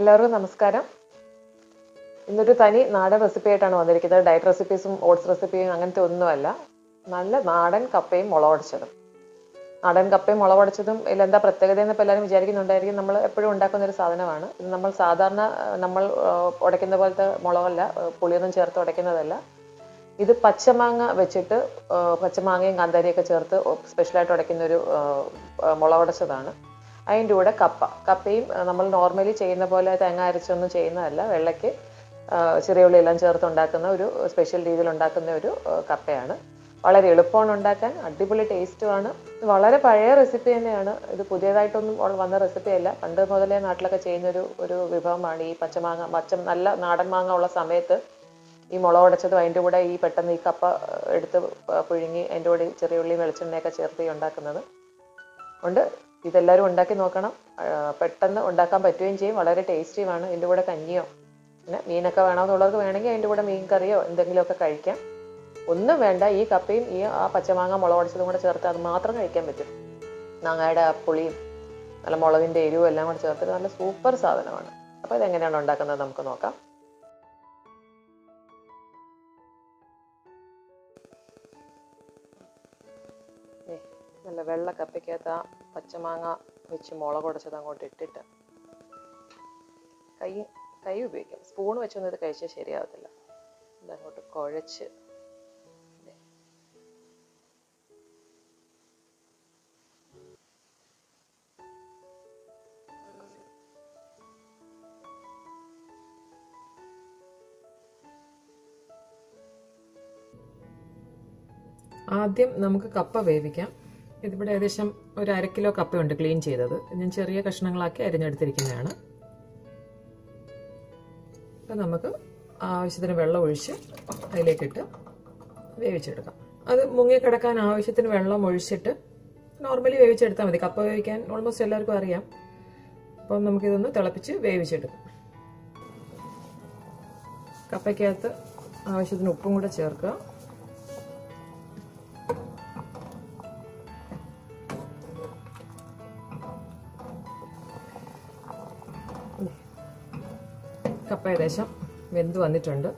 എല്ലാവർക്കും നമസ്കാരം ഇന്നൊരു തനി നാടൻ റെസിപ്പി ആയിട്ടാണ് വന്നിരിക്കുന്നത് ഡയറ്റ് റെസിപ്പീസും ഓട്സ് റെസിപ്പിയും അങ്ങനത്തെ ഒന്നുമല്ല നല്ല നാടൻ കപ്പയും മുളകടച്ചതും നാടൻ കപ്പയും മുളകടച്ചതും ഇതിൽ എന്താ പ്രത്യേകത എന്ന് ഇപ്പോൾ എല്ലാവരും വിചാരിക്കുന്നുണ്ടായിരിക്കും നമ്മൾ എപ്പോഴും ഉണ്ടാക്കുന്ന ഒരു സാധനമാണ് ഇത് നമ്മൾ സാധാരണ ആ, നമ്മൾ ആ, ഉടയ്ക്കുന്ന പോലത്തെ മുളകല്ല ആ, പുളിയൊന്നും ചേർത്ത് ഉടയ്ക്കുന്നതല്ല ഇത് പച്ചമാങ്ങ വെച്ചിട്ട് ആ, പച്ചമാങ്ങയും കാന്താരിയൊക്കെ ചേർത്ത് സ്പെഷ്യലായിട്ട് ഉടയ്ക്കുന്ന ഒരു ആ, ആ, മുളകടച്ചതാണ് അതിൻ്റെ കൂടെ കപ്പ കപ്പയും ആ, നമ്മൾ നോർമലി ചെയ്യുന്ന പോലെ തേങ്ങ അരച്ചൊന്നും ചെയ്യുന്നതല്ല വെള്ളയ്ക്ക് ആ, ചെറിയ ഉള്ളി എല്ലാം ചേർത്ത് ഉണ്ടാക്കുന്ന ഒരു സ്പെഷ്യൽ രീതിയിൽ ഉണ്ടാക്കുന്ന ഒരു ആ, കപ്പയാണ് വളരെ എളുപ്പമാണ് ഉണ്ടാക്കാൻ അടിപൊളി ടേസ്റ്റുമാണ് ഇത് വളരെ പഴയ റെസിപ്പി തന്നെയാണ് ഇത് പുതിയതായിട്ടൊന്നും ഉള്ള- വന്ന റെസിപ്പി അല്ല പണ്ട് മുതലേ നാട്ടിലൊക്കെ ചെയ്യുന്ന ഒരു ഒരു വിഭവമാണ് ഈ പച്ചമാങ്ങ പച്ച നല്ല നാടൻ മാങ്ങ ഉള്ള സമയത്ത് ഈ മുളക് ഉടച്ചതും അതിൻ്റെ കൂടെ ഈ പെട്ടെന്ന് ഈ കപ്പ ആ, എടുത്ത് പ- പുഴുങ്ങി അതിൻ്റെ കൂടെ ഈ ചെറിയ ഉള്ളി വെളിച്ചെണ്ണയൊക്കെ ചേർത്ത് ഈ ഉണ്ടാക്കുന്നത് ഉണ്ട് ഇതെല്ലാവരും ഉണ്ടാക്കി നോക്കണം ആ, പെട്ടെന്ന് ഉണ്ടാക്കാൻ പറ്റുകയും ചെയ്യും വളരെ ടേസ്റ്റിയുമാണ് ഇതിൻ്റെ കൂടെ കഞ്ഞിയോ പിന്നെ മീനൊക്കെ വേണമെന്നുള്ളവർക്ക് വേണമെങ്കിൽ അതിൻ്റെ കൂടെ മീൻ കറിയോ എന്തെങ്കിലുമൊക്കെ കഴിക്കാം ഒന്നും വേണ്ട ഈ കപ്പയും ഈ ആ പച്ചമാങ്ങ മുളക് ഉടച്ചതും കൂടെ ചേർത്ത് അത് മാത്രം കഴിക്കാൻ പറ്റും മാങ്ങയുടെ ആ പുളിയും നല്ല മുളകിൻ്റെ എരിവും എല്ലാം കൂടെ ചേർത്തിട്ട് നല്ല സൂപ്പർ സാധനമാണ് അപ്പോൾ ഇതെങ്ങനെയാണ് ഉണ്ടാക്കുന്നത് നമുക്ക് നോക്കാം ദേ, നല്ല വെള്ള കപ്പയ്ക്കകത്ത് ആ പച്ചമാങ്ങ വെച്ച് മുളക് ഉടച്ചത് അങ്ങോട്ട് ഇട്ടിട്ട് കൈ കൈ ഉപയോഗിക്കാം സ്പൂൺ വെച്ചൊന്നും ഇത് കഴിച്ചാൽ ശരിയാവത്തില്ല ഇതങ്ങോട്ട് കുഴച്ച് ദേ. ആദ്യം നമുക്ക് കപ്പ വേവിക്കാം ഇതിവിടെ ഏകദേശം ഒരു അര കിലോ കപ്പയുണ്ട് ക്ലീൻ ചെയ്തത് ഞാൻ ചെറിയ കഷ്ണങ്ങളാക്കി അരിഞ്ഞെടുത്തിരിക്കുന്നതാണ് അപ്പം നമുക്ക് ആവശ്യത്തിന് വെള്ളം ഒഴിച്ച് അതിലേക്കിട്ട് വേവിച്ചെടുക്കാം അത് മുങ്ങിക്കിടക്കാൻ ആവശ്യത്തിന് വെള്ളം ഒഴിച്ചിട്ട് നോർമലി വേവിച്ചെടുത്താൽ മതി കപ്പ വേവിക്കാൻ ഓൾമോസ്റ്റ് എല്ലാവർക്കും അറിയാം അപ്പം നമുക്കിതൊന്ന് തിളപ്പിച്ച് വേവിച്ചെടുക്കാം കപ്പയ്ക്കകത്ത് ആവശ്യത്തിന് ഉപ്പും കൂടെ ചേർക്കുക കപ്പ ഏകദേശം വെന്ത് വന്നിട്ടുണ്ട്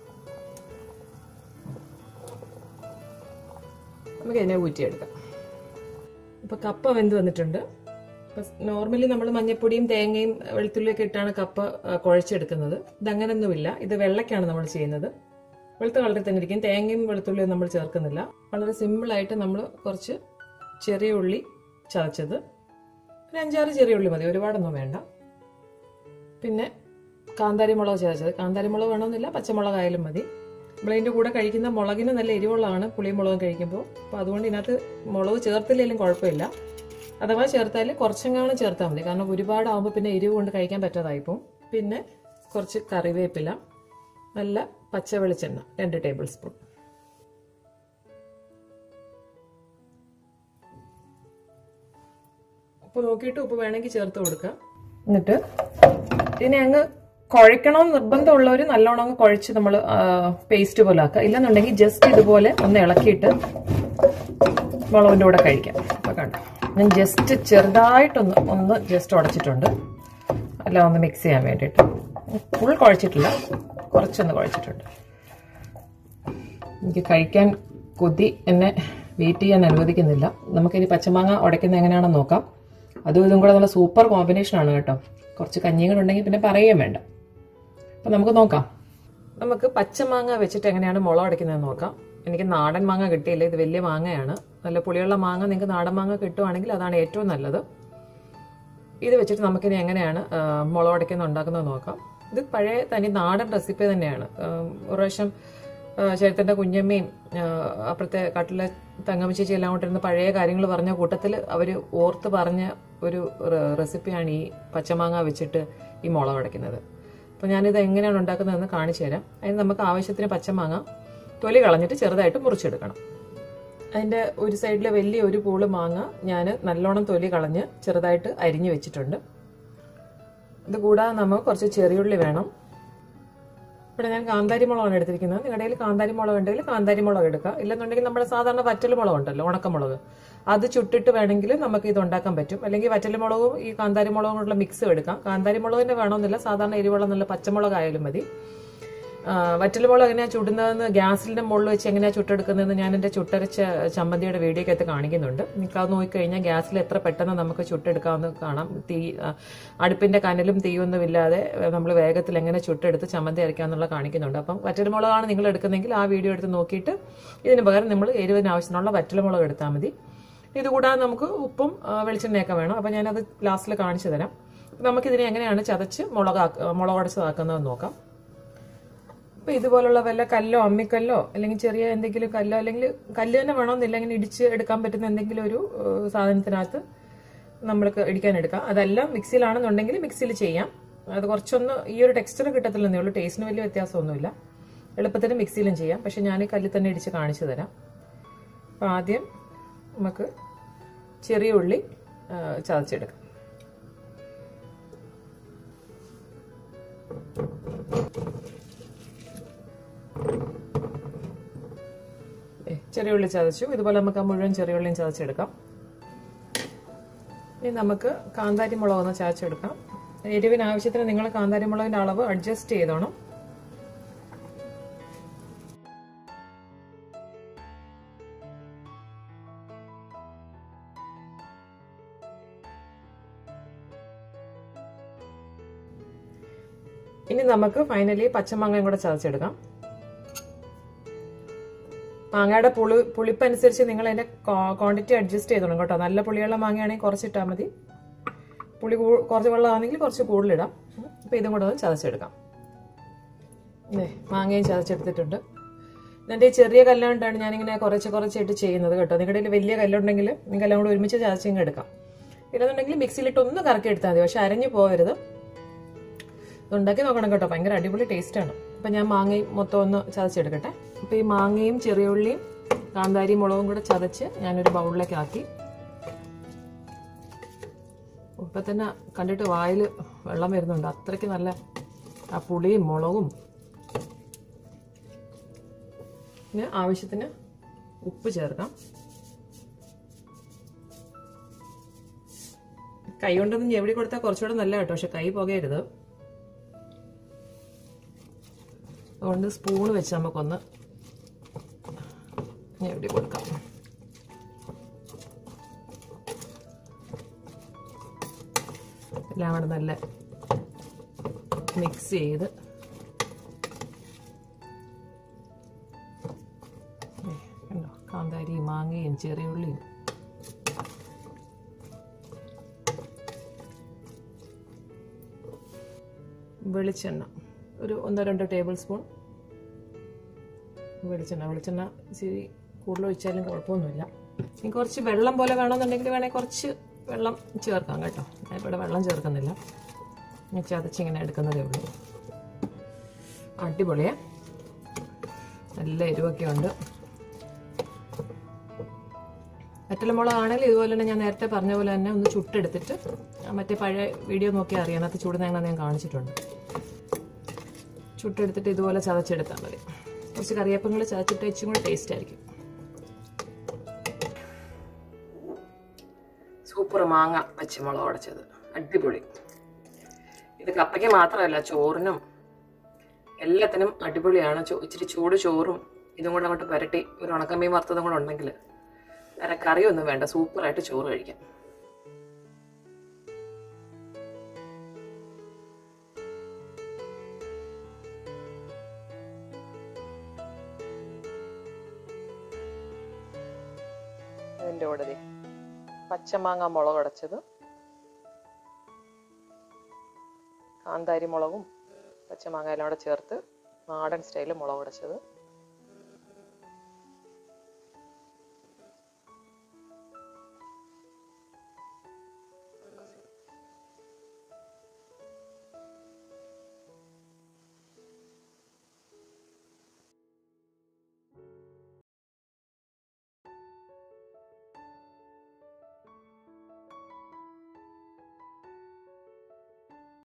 നമുക്ക് ഇതിനെ ഊറ്റിയെടുക്കാം ഇപ്പൊ കപ്പ വെന്ത് വന്നിട്ടുണ്ട് നോർമലി നമ്മൾ മഞ്ഞപ്പൊടിയും തേങ്ങയും വെളുത്തുള്ളിയൊക്കെ ഇട്ടാണ് കപ്പ ആ, കുഴച്ചെടുക്കുന്നത് ഇതങ്ങനൊന്നുമില്ല ഇത് വെള്ളക്കാണ് നമ്മൾ ചെയ്യുന്നത് വെളുത്ത കളറിൽ തന്നെ ഇരിക്കും തേങ്ങയും വെളുത്തുള്ളിയും നമ്മൾ ചേർക്കുന്നില്ല വളരെ സിമ്പിളായിട്ട് നമ്മൾ കുറച്ച് ചെറിയ ഉള്ളി ചതച്ചത് ഒരു അഞ്ചാറ് ചെറിയ ഉള്ളി മതി ഒരുപാടൊന്നും വേണ്ട പിന്നെ കാന്താരി മുളക് ചതച്ചത് കാന്താരി മുളക് വേണമെന്നില്ല പച്ചമുളകായാലും മതി നമ്മളതിൻ്റെ കൂടെ കഴിക്കുന്ന മുളകിന് നല്ല എരിവുള്ളതാണ് പുളിയും മുളകും കഴിക്കുമ്പോൾ അപ്പോൾ അതുകൊണ്ട് ഇതിനകത്ത് മുളക് ചേർത്തില്ലെങ്കിലും കുഴപ്പമില്ല അഥവാ ചേർത്താൽ കുറച്ചെങ്ങാനും ചേർത്താൽ മതി കാരണം ഒരുപാടാകുമ്പോൾ പിന്നെ എരിവ് കൊണ്ട് കഴിക്കാൻ പറ്റാതായിപ്പോൾ പിന്നെ കുറച്ച് കറിവേപ്പില നല്ല പച്ച വെളിച്ചെണ്ണ രണ്ട് ടേബിൾ സ്പൂൺ ഉപ്പ് നോക്കിയിട്ട് ഉപ്പ് വേണമെങ്കിൽ ചേർത്ത് കൊടുക്കുക എന്നിട്ട് ഇതിനെ അങ്ങ് കുഴക്കണം നിർബന്ധമുള്ളവർ നല്ലോണം അങ്ങ് കുഴച്ച് നമ്മൾ പേസ്റ്റ് പോലെ ആക്കുക ഇല്ലെന്നുണ്ടെങ്കിൽ ജസ്റ്റ് ഇതുപോലെ ഒന്ന് ഇളക്കിയിട്ട് മുളകിൻ്റെ കൂടെ കഴിക്കാം അപ്പോൾ കണ്ടോ ഞാൻ ജസ്റ്റ് ചെറുതായിട്ടൊന്ന് ഒന്ന് ജസ്റ്റ് ഉടച്ചിട്ടുണ്ട് അല്ല ഒന്ന് മിക്സ് ചെയ്യാൻ വേണ്ടിയിട്ട് ഫുൾ കുഴച്ചിട്ടില്ല കുറച്ചൊന്ന് കുഴച്ചിട്ടുണ്ട് എനിക്ക് കഴിക്കാൻ കൊതി എന്നെ വെയിറ്റ് ചെയ്യാൻ അനുവദിക്കുന്നില്ല നമുക്കിനി പച്ചമാങ്ങ ഉടയ്ക്കുന്നത് എങ്ങനെയാണെന്ന് നോക്കാം അതും ഇതും കൂടെ നല്ല സൂപ്പർ കോമ്പിനേഷൻ ആണ് കേട്ടോ കുറച്ച് കഞ്ഞിയും കൂടെ ഉണ്ടെങ്കിൽ പിന്നെ പറയുകയും വേണ്ട അപ്പം നമുക്ക് നോക്കാം നമുക്ക് പച്ചമാങ്ങ വെച്ചിട്ട് എങ്ങനെയാണ് മുളക് അടയ്ക്കുന്നതെന്ന് നോക്കാം എനിക്ക് നാടൻ മാങ്ങ കിട്ടിയില്ല ഇത് വലിയ മാങ്ങയാണ് നല്ല പുളിയുള്ള മാങ്ങ നിങ്ങൾക്ക് നാടൻ മാങ്ങ കിട്ടുവാണെങ്കിൽ അതാണ് ഏറ്റവും നല്ലത് ഇത് വെച്ചിട്ട് നമുക്കിനി എങ്ങനെയാണ് ആ, മുളക് അടയ്ക്കുന്ന ഉണ്ടാക്കുന്നത് നോക്കാം ഇത് പഴയ തനി നാടൻ റെസിപ്പി തന്നെയാണ് ആ, ഒരു പ്രാവശ്യം ചേട്ടൻ്റെ കുഞ്ഞമ്മയും ആ, അപ്പുറത്തെ കാട്ടിലെ തങ്കമ്മ ചേച്ചി എല്ലാം കൊണ്ടിരുന്ന് പഴയ കാര്യങ്ങൾ പറഞ്ഞ കൂട്ടത്തിൽ അവർ ഓർത്ത് പറഞ്ഞ ഒരു റെ- റെസിപ്പിയാണ് ഈ പച്ചമാങ്ങ വെച്ചിട്ട് ഈ മുളക് അടയ്ക്കുന്നത് അപ്പോൾ ഞാനിത് എങ്ങനെയാണ് ഉണ്ടാക്കുന്നതെന്ന് കാണിച്ചു തരാം അതിന് നമുക്ക് ആവശ്യത്തിന് പച്ചമാങ്ങ തൊലി കളഞ്ഞിട്ട് ചെറുതായിട്ട് മുറിച്ചെടുക്കണം അതിൻ്റെ ഒരു സൈഡിലെ വലിയ ഒരു പൂള് മാങ്ങ ഞാൻ നല്ലോണം തൊലി കളഞ്ഞ് ചെറുതായിട്ട് അരിഞ്ഞു വെച്ചിട്ടുണ്ട് ഇത് കൂടാതെ നമുക്ക് കുറച്ച് ചെറിയുള്ളി വേണം ഇവിടെ ഞാൻ കാന്താരി മുളകാണ് എടുത്തിരിക്കുന്നത് നിങ്ങളുടെ കയ്യിൽ കാന്താരി മുളക് ഉണ്ടെങ്കിൽ കാന്താരി മുളക് എടുക്കുക ഇല്ലെന്നുണ്ടെങ്കിൽ നമ്മുടെ സാധാരണ വറ്റൽ മുളക് ഉണ്ടല്ലോ ഉണക്കമുളക് അത് ചുട്ടിട്ട് വേണമെങ്കിൽ നമുക്ക് ഇത് ഉണ്ടാക്കാൻ പറ്റും അല്ലെങ്കിൽ വറ്റൽ മുളകും ഈ കാന്താരി മുളകും കൊണ്ടുള്ള മിക്സും എടുക്കാം കാന്താരി മുളകിന്റെ വേണമെന്നില്ല സാധാരണ എരിവുള്ള നല്ല പച്ചമുളക് ആയാലും മതി ആ, വറ്റൽമുളക് എങ്ങനെയാ ചുടുന്നതെന്ന് ഗ്യാസിന്റെ മുകളിൽ വെച്ച് എങ്ങനെയാ ചുട്ടെടുക്കുന്നതെന്ന് ഞാൻ എൻ്റെ ചുട്ടരച്ച ചമ്മന്തിയുടെ വീഡിയോക്കകത്ത് കാണിക്കുന്നുണ്ട് നിങ്ങൾക്ക് അത് നോക്കിക്കഴിഞ്ഞാൽ ഗ്യാസിൽ എത്ര പെട്ടെന്ന് നമുക്ക് ചുട്ടെടുക്കാമെന്ന് കാണാം തീ ആ, അടുപ്പിന്റെ കനലും തീയൊന്നും ഇല്ലാതെ നമ്മൾ വേഗത്തിൽ എങ്ങനെ ചുട്ടെടുത്ത് ചമ്മന്തി അരയ്ക്കാന്നുള്ള കാണിക്കുന്നുണ്ട് അപ്പം വറ്റൽമുളകാണ് നിങ്ങൾ എടുക്കുന്നതെങ്കിൽ ആ വീഡിയോ എടുത്ത് നോക്കിയിട്ട് ഇതിന് പകരം നമ്മൾ എരിവിന് ആവശ്യത്തിനുള്ള വറ്റൽമുളക് എടുത്താൽ മതി ഇതുകൂടാതെ നമുക്ക് ഉപ്പും ആ, വെളിച്ചെണ്ണയൊക്കെ വേണം അപ്പം ഞാനത് ലാസ്റ്റിൽ കാണിച്ചു തരാം നമുക്കിതിനെ എങ്ങനെയാണ് ചതച്ച് മുളകാക്ക മുളകടച്ചതാക്കുന്നതെന്ന് നോക്കാം അപ്പൊ ഇതുപോലുള്ള വല്ല കല്ലോ അമ്മിക്കല്ലോ അല്ലെങ്കിൽ ചെറിയ എന്തെങ്കിലും കല്ലോ അല്ലെങ്കിൽ കല്ല് തന്നെ വേണമെന്നില്ല ഇങ്ങനെ ഇടിച്ച് എടുക്കാൻ പറ്റുന്ന എന്തെങ്കിലും ഒരു ഏഹ്, സാധനത്തിനകത്ത് നമ്മൾക്ക് ഇടിക്കാൻ എടുക്കാം അതെല്ലാം മിക്സിയിലാണെന്നുണ്ടെങ്കിൽ മിക്സിയിൽ ചെയ്യാം അത് കുറച്ചൊന്ന് ഈ ഒരു ടെക്സ്ചർ കിട്ടത്തില്ലെന്നേ ഉള്ളൂ ടേസ്റ്റിന് വലിയ വ്യത്യാസമൊന്നുമില്ല എളുപ്പത്തിന് മിക്സിയിലും ചെയ്യാം പക്ഷെ ഞാൻ ഈ കല്ലിൽ തന്നെ ഇടിച്ച് കാണിച്ചു തരാം അപ്പം ആദ്യം നമുക്ക് ചെറിയ ഉള്ളി ഏഹ്, ചതച്ചെടുക്കാം ഏ, ചെറിയ ഉള്ളി ചതച്ചു ഇതുപോലെ നമുക്ക് ആ മുഴുവൻ ചെറിയ ഉള്ളിയും ചതച്ചെടുക്കാം ഇനി നമുക്ക് കാന്താരി മുളക് ഒന്ന് ചതച്ചെടുക്കാം എരിവിന് ആവശ്യത്തിന് നിങ്ങൾ കാന്താരി മുളകിന്റെ അളവ് അഡ്ജസ്റ്റ് ചെയ്തോണം ഇനി നമുക്ക് ഫൈനലി പച്ചമാങ്ങയും കൂടെ ചതച്ചെടുക്കാം മാങ്ങയുടെ പുളി പുളിപ്പനുസരിച്ച് നിങ്ങൾ അതിന്റെ ക്വാണ്ടിറ്റി അഡ്ജസ്റ്റ് ചെയ്തോണം കേട്ടോ നല്ല പുളിയുള്ള മാങ്ങയാണെങ്കിൽ കുറച്ചിട്ടാൽ മതി പുളി കൂ- കുറച്ച് വെള്ളമാണെങ്കിൽ കുറച്ച് കൂടുതലിടാം അപ്പം ഇതും കൂടെ ഒന്ന് ചതച്ചെടുക്കാം ദേ, മാങ്ങയും ചതച്ചെടുത്തിട്ടുണ്ട് ഇതിൻ്റെ ഈ ചെറിയ കല്ലുകൊണ്ടാണ് ഞാനിങ്ങനെ കുറച്ച് കുറച്ചായിട്ട് ചെയ്യുന്നത് കേട്ടോ നിങ്ങളുടെ കയ്യിൽ വലിയ കല്ലുണ്ടെങ്കിൽ നിങ്ങൾക്ക് എല്ലാം കൂടെ ഒരുമിച്ച് ചതച്ചിങ്ങ് എടുക്കാം ഇല്ലെന്നുണ്ടെങ്കിൽ മിക്സിയിലിട്ട് ഒന്ന് കറക്കി എടുത്താൽ മതി പക്ഷെ അരഞ്ഞു പോകരുത് ഉണ്ടാക്കി നോക്കണം കേട്ടോ ഭയങ്കര അടിപൊളി ടേസ്റ്റ് ആണ് അപ്പൊ ഞാൻ മാങ്ങയും മൊത്തം ഒന്ന് ചതച്ചെടുക്കട്ടെ അപ്പൊ ഈ മാങ്ങയും ചെറിയ ഉള്ളിയും കാന്താരി മുളകും കൂടെ ചതച്ച് ഞാനൊരു ബൗളിലേക്ക് ആക്കി ഇപ്പൊ തന്നെ കണ്ടിട്ട് വായിൽ വെള്ളം വരുന്നുണ്ട് അത്രയ്ക്ക് നല്ല ആ പുളിയും മുളകും പിന്നെ ആവശ്യത്തിന് ഉപ്പ് ചേർക്കാം കൈ കൊണ്ടൊന്നും ഞെവിടി കൊടുത്താൽ കുറച്ചുകൂടെ നല്ല കേട്ടോ പക്ഷെ കൈ പുകയരുത് അതുകൊണ്ട് സ്പൂൺ വെച്ച് നമുക്കൊന്ന് ഞെവിടി കൊടുക്കാം എല്ലാം കൂടെ നല്ല മിക്സ് ചെയ്ത് ഏ, കണ്ടോ കാന്താരി മാങ്ങയും ചെറിയുള്ളിയും വെളിച്ചെണ്ണ ഒരു ഒന്നോ രണ്ടോ ടേബിൾ സ്പൂൺ വെളിച്ചെണ്ണ വെളിച്ചെണ്ണ ഇച്ചിരി കൂടുതൽ ഒഴിച്ചാലും കുഴപ്പമൊന്നുമില്ല ഇനി കുറച്ച് വെള്ളം പോലെ വേണമെന്നുണ്ടെങ്കിൽ വേണേൽ കുറച്ച് വെള്ളം ചേർക്കാം കേട്ടോ ഞാൻ ഇവിടെ വെള്ളം ചേർക്കുന്നില്ല ഞാൻ ചതച്ചിങ്ങനെ എടുക്കുന്നതേ ഉള്ളൂ അടിപൊളിയേ നല്ല എരിവൊക്കെ ഉണ്ട് വെറ്റലമുളകാണെങ്കിൽ ഇതുപോലെ തന്നെ ഞാൻ നേരത്തെ പറഞ്ഞ പോലെ തന്നെ ഒന്ന് ചുട്ടെടുത്തിട്ട് ആ മറ്റേ പഴയ വീഡിയോ നോക്കി അറിയാം അതിനകത്ത് ചൂടുന്ന എങ്ങനെ ഞാൻ കാണിച്ചിട്ടുണ്ട് ചുട്ടെടുത്തിട്ട് ഇതുപോലെ ചതച്ചെടുത്താൽ മതി കുറച്ച് കറിവേപ്പങ്ങൾ ചതച്ചിട്ട് ഇച്ചും കൂടെ ടേസ്റ്റ് ആയിരിക്കും സൂപ്പർ മാങ്ങ പച്ചമുളക് ഉടച്ചത് അടിപൊളി ഇത് കപ്പയ്ക്ക് മാത്രമല്ല ചോറിനും എല്ലാത്തിനും അടിപൊളിയാണ് ചോ- ഇച്ചിരി ചൂട് ചോറും ഇതും കൂടെ അങ്ങോട്ട് പുരട്ടി ഒരു ഉണക്കമീൻ വറുത്തതും കൂടെ ഉണ്ടെങ്കിൽ വേറെ കറിയൊന്നും വേണ്ട സൂപ്പറായിട്ട് ചോറ് കഴിക്കാം അതിൻ്റെ കൂടെ ദേ പച്ചമാങ്ങ മുളക് അടച്ചത് കാന്താരി മുളകും പച്ചമാങ്ങ എല്ലാം കൂടെ ചേർത്ത് നാടൻ സ്റ്റൈലിൽ മുളക് അടച്ചത്